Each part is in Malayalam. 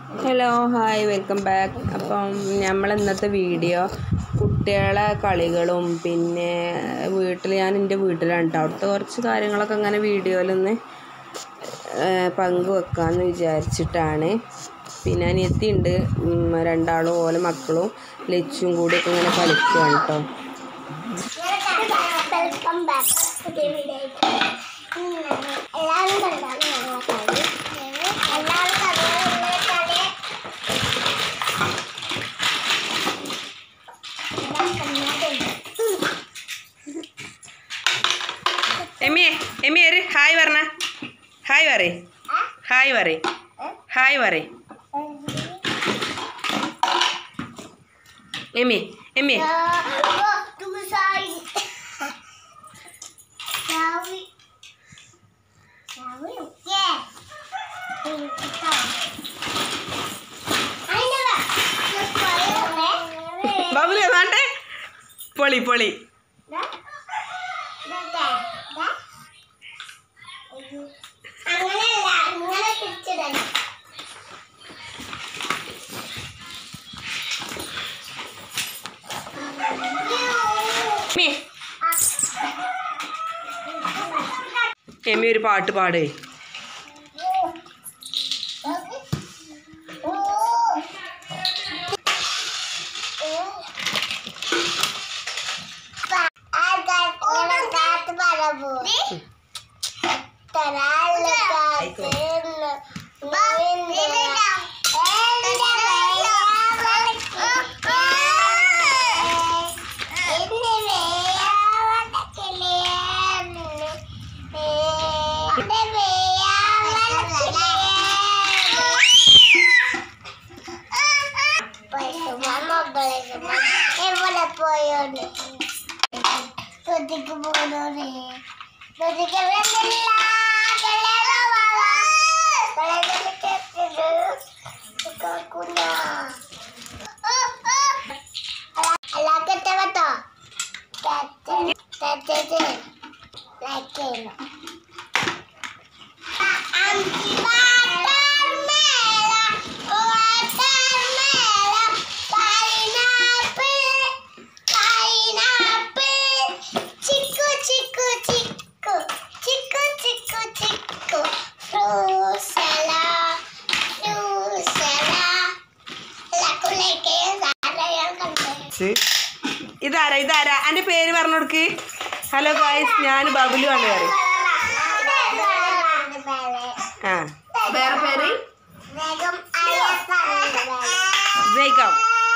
ഹലോ ഹായ് വെൽക്കം ബാക്ക് അപ്പം നമ്മൾ ഇന്നത്തെ വീഡിയോ കുട്ടികളെ കളികളും പിന്നെ വീട്ടിൽ ഞാൻ എൻ്റെ വീട്ടിലാണ് കേട്ടോ അവിടുത്തെ കുറച്ച് കാര്യങ്ങളൊക്കെ ഇങ്ങനെ വീഡിയോയിലൊന്ന് പങ്കുവെക്കാമെന്ന് വിചാരിച്ചിട്ടാണ് പിന്നെ അനിയത്തിയുണ്ട് ഉം, രണ്ടാളും ഓലെ മക്കളും ലച്ചും കൂടിയൊക്കെ ഇങ്ങനെ കളിക്കുകയാണ് കേട്ടോ വെൽക്കം ബാക്ക് പുതിയ വീഡിയോയ്ക്ക് എല്ലാവരും കണ്ടാണ് ഞങ്ങളെ കളി എല്ലാവരും കണ്ടുള്ള കളി എമ്മിയെ എമ്മി ഒരു ഹായ് പറഞ്ഞ ഹായ് പറയ് ഹായ് പറയ് ഹായ് പറയ് എമ്മി എമ്മി തുസായി സാവി സാവി ഓക്കേ ബാബുലി വേണ്ടേ പൊളി പൊളി അങ്ങനെയല്ല അങ്ങനെ പിടിച്ചിടണം എമ്മി എമ്മി ഒരു പാട്ട് പാടേ എവിടെ പോയോണ്ട് തൊട്ടിക്ക് പോണോനെ തൊട്ടിക്ക് വരുന്നില്ല കളയാ വാവാ കളയാ കേട്ടിട്ട് കേൾക്കുന്ന അല്ല കെട്ട കേട്ടോ കേട്ടിട്ട് ലൈക്ക് ചെയ്യണം ചിക്കു ചിക്കു ചിക്കു ചിക്കു ചിക്കു ചിക്കു ഫ്രൂസല ഫ്രൂസല ലക്കുലേക്ക് ധാരാളം കണ്ടു ഇതാരാ ഇതാരാ എൻ്റെ പേര് പറഞ്ഞു കൊടുക്ക് ഹലോ ഗായ്സ് ഞാൻ ബബുലു ആണ് പറയും ആ വേറെ പേര് വേഗം അയ്യപ്പ ജയിക്കാം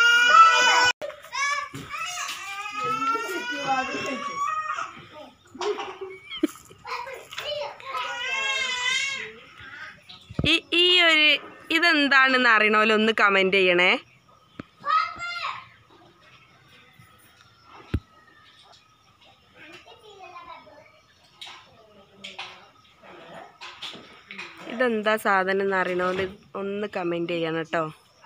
ഈ ഈ ഒരു ഇതെന്താണെന്ന് അറിയണമല്ലോ ഒന്ന് കമൻറ്റ് ചെയ്യണേ ഇതെന്താ സാധനം എന്ന് അറിയണമല്ലോ ഒന്ന് കമൻറ്റ് ചെയ്യണം കേട്ടോ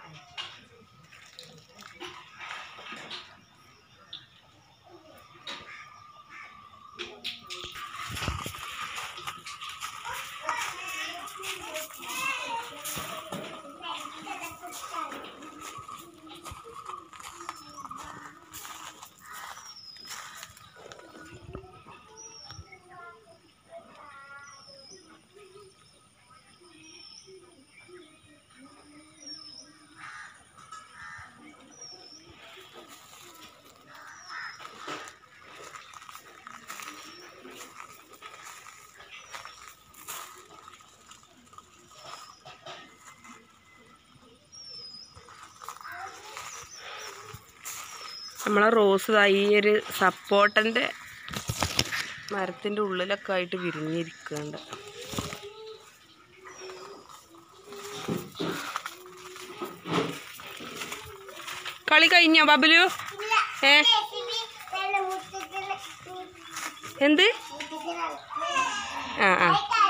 നമ്മളെ റോസ് ദാ ഈ ഒരു സപ്പോട്ടൻ്റെ മരത്തിൻ്റെ ഉള്ളിലൊക്കെ ആയിട്ട് വിരിഞ്ഞിരിക്കുന്നുണ്ട് കളി കഴിഞ്ഞോ ബബലു ഏ എന്ത് ആ ആ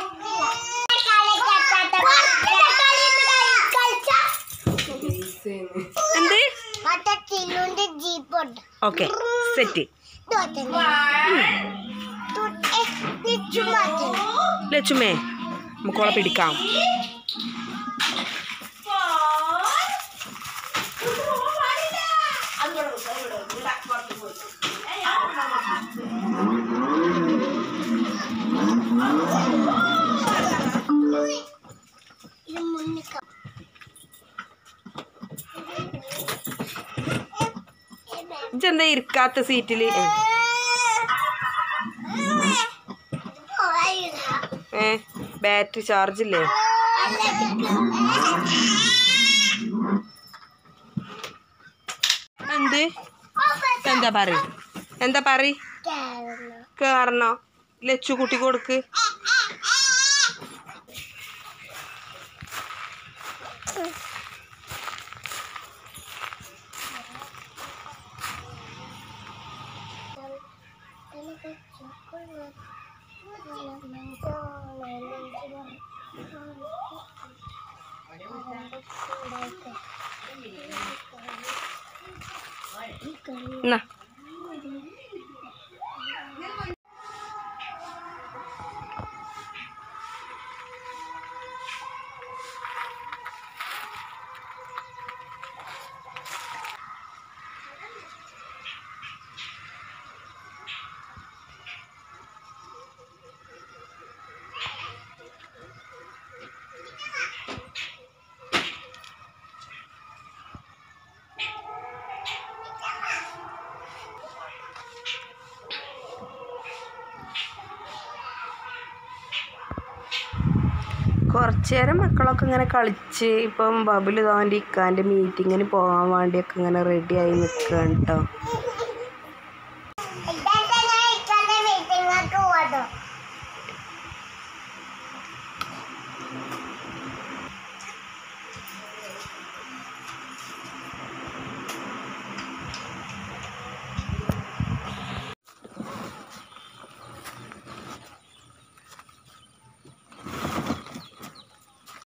എന്ത് ചില്ലുണ്ട് ജീപ്പുണ്ട് ഓക്കെ സെറ്റ് ലച്ചുമേ നമുക്കോളെ പിടിക്കാം ഇത് മുന്നിക്ക ഇജെന്താ ഇരിക്കാത്ത സീറ്റിൽ ഏ ബാറ്ററി ചാർജ് ഇല്ലേ എന്ത് എന്താ പറ എന്താ പറ കേറണോ ലച്ചു കുട്ടി കൊടുക്ക് എന്നാ കുറച്ച് നേരം മക്കളൊക്കെ ഇങ്ങനെ കളിച്ച് ഇപ്പം ബബിൾ തോൻ്റെ ഇക്കാൻ്റെ മീറ്റിങ്ങിന് പോകാൻ വേണ്ടിയൊക്കെ ഇങ്ങനെ റെഡിയായി നിൽക്കുകയാണ് കേട്ടോ